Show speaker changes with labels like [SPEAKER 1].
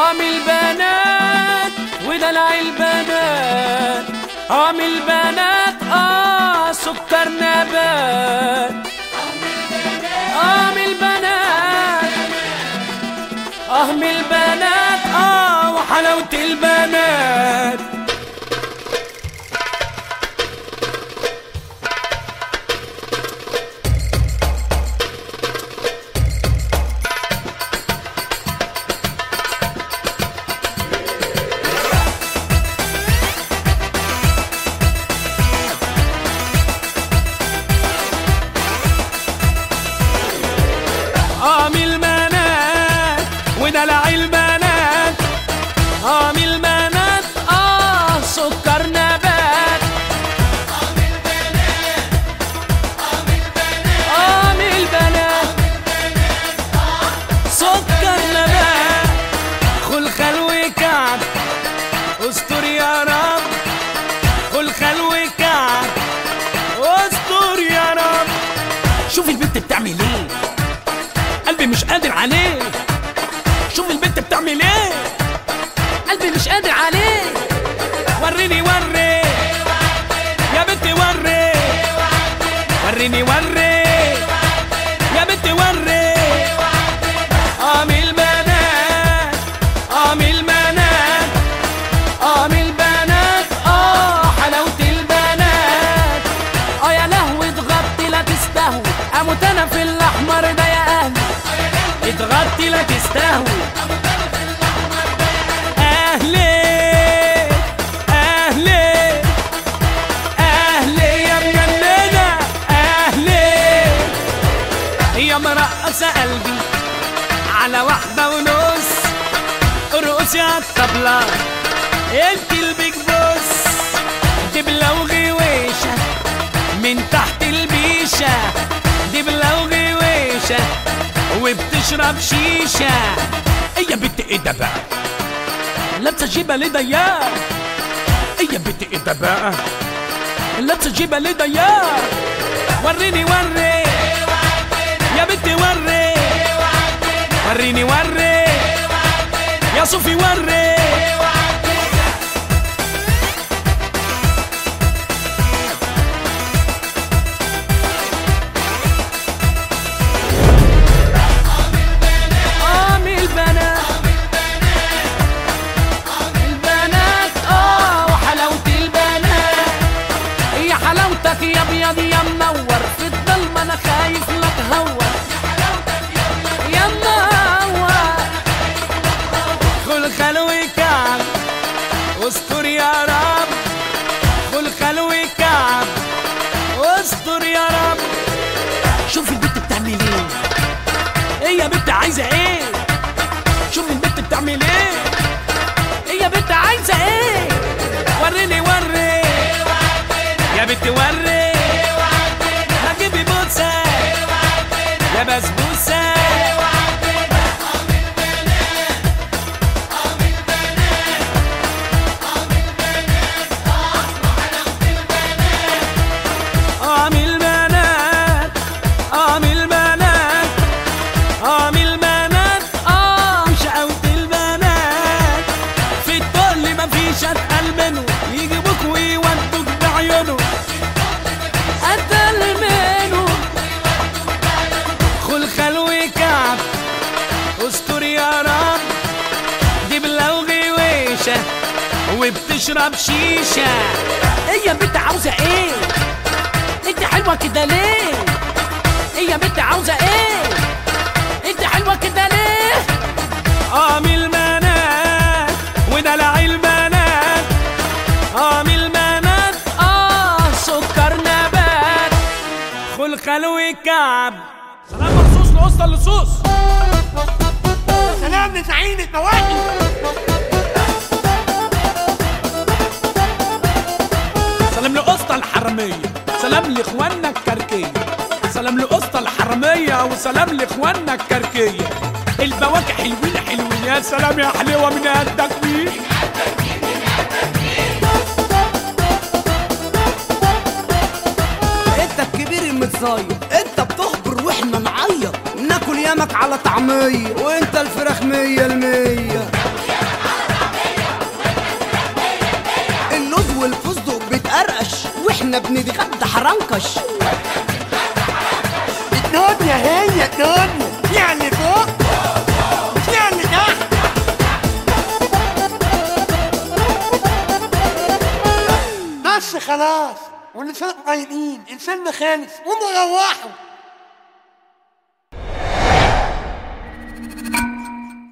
[SPEAKER 1] عامل بنات ودلع البنات عامل بنات اه سكر نبات عامل بنات اهمل بنات اه وحلاوة البنات عامل بنات ودلع البنات عامل بنات اه سكر نبات عامل بنات سكر نبات خل خلوي كعب استر يا رب خل خلوي كعب استر يا رب شوف البنت بتعمل ايه قلبي مش قادر عليه شوف البنت بتعمل ايه قلبي مش قادر عليه وريني وري يا بنتي وري وريني وري يا بنتي وري عامل بنات عامل بنات عامل بنات اه حلاوة البنات اه يا لهوي اتغطي لا تستهوي اموت انا في الاحمر ده يا اهلي اتغطي لا تستهوي اهلي اهلي اهلي يا مجننة اهلي يا مرقصة قلبي على واحدة ونص ارقصي على الطبلة انت البيج بوس دبلة وغويشة من تحت البيشة دبلة وغويشة وبتشرب شيشة ايه يا بنت ايه ده بقى لابسة جيبة ليه ضيقة ايه يا بنت ايه ده بقى لابسة جيبة ليه ضيقة وريني وري يا بنتي وري وريني وري يا صوفي وري عامل بنات البنات اه وحلاوة البنات هي حلاوتك يا ابيض يا منور في الضلمة انا خايف لا تهور يا منور خل خلوي كعب استر يا رب خل خلوي كعب استر يا رب شوف البنت بتعمل ايه ايه يا بنت عايزه ايه شوف البنت بتعمل ايه ايه يا بنت عايزه ايه وريني وري يا بنت وري هجيبي بوسه يا بسبوسه عامل بنات عامل بنات عامل بنات اه شقاوة البنات في الطل مفيش اتقل منه يجيبوك ويودوك بعيونه اتقل منه خل خلوي كعب استر يا رب دبلة وغويشة وبتشرب شيشة ايه يا بنت عاوزة ايه انت حلوة كده ليه ايه يا بنت عاوزة ايه انت حلوة كده ليه عامل بنات ودلع البنات عامل بنات اه سكر نبات خل خلوي كعب سلام مخصوص لقصة اللصوص
[SPEAKER 2] سلام لزعيم النواحي
[SPEAKER 1] سلام لقسطى الحرامية سلام لاخواننا الكركية سلام لقسطى الحرامية وسلام لاخواننا الكركية البواكي حلوين حلوين يا سلام يا حلوة من التكوين
[SPEAKER 2] انت الكبير المتصاير انت بتخبر واحنا نعيط ناكل يامك على طعمية وانت الفراخ مية المية مقرقش واحنا بنتغدى حرنكش
[SPEAKER 3] الدنيا هي الدنيا يعني فوق مش يعني تحت بس خلاص ونسان قايمين انسان خالص قوموا روحوا